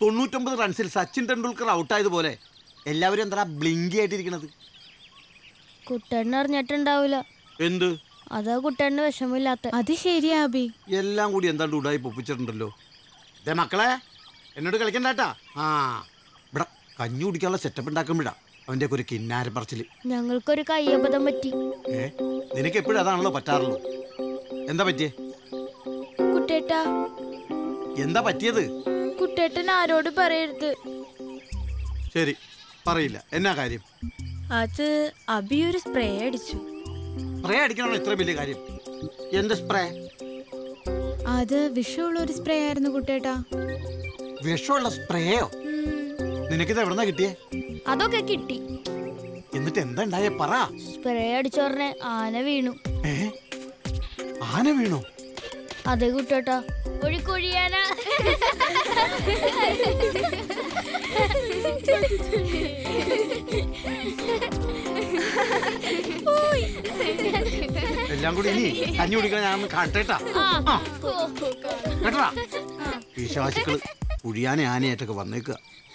തൊണ്ണൂറ്റൊമ്പത് റൺസിൽ സച്ചിൻ ടെണ്ടുൽക്കർ ഔട്ടായതുപോലെ എല്ലാവരും എന്താ ബ്ലിങ്കി ആയിട്ടിരിക്കണത് കുട്ടേട്ടൻ അറിഞ്ഞിട്ടുണ്ടാവില്ല എന്ത് അതാ കുട്ടേട്ടന് വിഷമില്ലാത്ത അത് ശരിയാ അബി എല്ലാം കൂടി എന്താണ്ട് ഉടായി പൊപ്പിച്ചിട്ടുണ്ടല്ലോ ദേ മക്കളെ എന്നോട് കളിക്കണ്ടാട്ടാ ആ ഇവിടെ കഞ്ഞി കുടിക്കാനുള്ള സെറ്റപ്പ് ഉണ്ടാക്കുമ്പോഴാ അവൻ്റെ ഒക്കെ ഒരു കിന്നാര പറച്ചില് ഞങ്ങൾക്കൊരു കയ്യബദ്ധം പറ്റി ഏ നിനക്ക് എപ്പോഴും അതാണല്ലോ പറ്റാറുള്ളൂ എന്താ പറ്റിയേ കുട്ടേട്ടാ എന്താ പറ്റിയത് കുട്ടേട്ടൻ ആരോട് പറയരുത് ശരി പറയില്ല എന്നാ കാര്യം അത് അബി ഒരു സ്പ്രേ അടിച്ചു സ്പ്രേ അടിക്കണോ ഇത്ര വലിയ കാര്യം എന്ത് സ്പ്രേ അത് വിഷമുള്ള ഒരു സ്പ്രേ ആയിരുന്നു കുട്ടേട്ടാ വിഷമുള്ള സ്പ്രേയോ നിനക്കിത് എവിടെന്നാ കിട്ടിയേ അതൊക്കെ കിട്ടി എന്നിട്ട് എന്താ ഉണ്ടായേ പറ സ്പ്രേ അടിച്ചോടനെ ആന വീണു ഏ ആന വീണോ അതെ കുട്ടേട്ടാ ഒഴിക്കൊഴിയാന എല്ലാം കൂടി ഇനി കഞ്ഞി കുടിക്കാൻ ഞാൻ ഒന്ന് കാണട്ടേട്ടാ കേട്ടാ വിശ്വാസികള് കുഴിയാനെ ആനയായിട്ടൊക്കെ വന്നേക്കുക